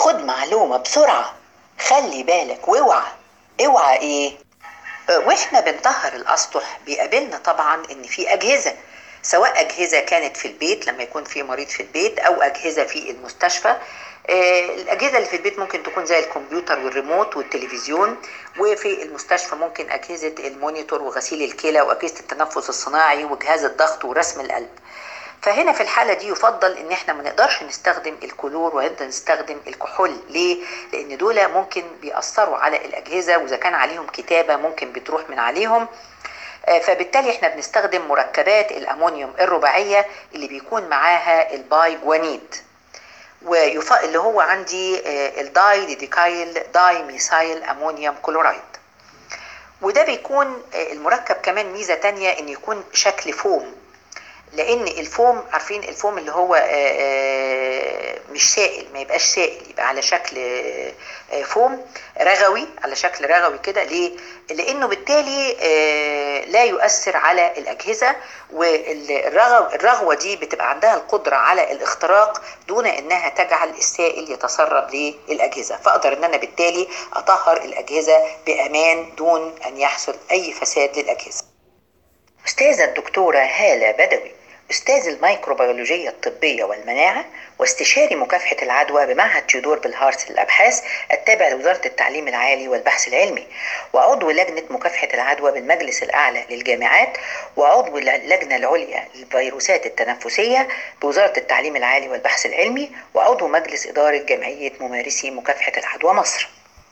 خد معلومة بسرعة خلي بالك واوعى اوعى ايه آه، واحنا بنطهر الاسطح بيقابلنا طبعا ان في اجهزة سواء اجهزة كانت في البيت لما يكون في مريض في البيت او اجهزة في المستشفى آه، الاجهزة اللي في البيت ممكن تكون زي الكمبيوتر والريموت والتلفزيون وفي المستشفى ممكن اجهزة المونيتور وغسيل الكلى واجهزة التنفس الصناعي وجهاز الضغط ورسم القلب فهنا في الحالة دي يفضل ان احنا ما نقدرش نستخدم الكلور ونقدر نستخدم الكحول ليه؟ لان دول ممكن بيأثروا على الاجهزة واذا كان عليهم كتابة ممكن بتروح من عليهم آه، فبالتالي احنا بنستخدم مركبات الامونيوم الرباعية اللي بيكون معاها الباي جوانيد ويف... اللي هو عندي آه، الداي ديديكايل داي ميثايل امونيوم كلورايد وده بيكون آه، المركب كمان ميزة تانية ان يكون شكل فوم لان الفوم عارفين الفوم اللي هو آه، آه، مش سائل ما يبقاش سائل يبقى على شكل آه، آه، فوم رغوي على شكل رغوي كده ليه لانه بالتالي آه، لا يؤثر على الاجهزه والرغوه دي بتبقى عندها القدره على الاختراق دون انها تجعل السائل يتسرب للاجهزه فاقدر ان انا بالتالي اطهر الاجهزه بامان دون ان يحصل اي فساد للاجهزه أستاذة الدكتورة هالة بدوي أستاذ الميكروبيولوجية الطبية والمناعة واستشاري مكافحة العدوى بمعهد تيودور بالهارت للأبحاث التابع لوزارة التعليم العالي والبحث العلمي وعضو لجنة مكافحة العدوى بالمجلس الأعلى للجامعات وعضو اللجنة العليا للفيروسات التنفسية بوزارة التعليم العالي والبحث العلمي وعضو مجلس إدارة جمعية ممارسي مكافحة العدوى مصر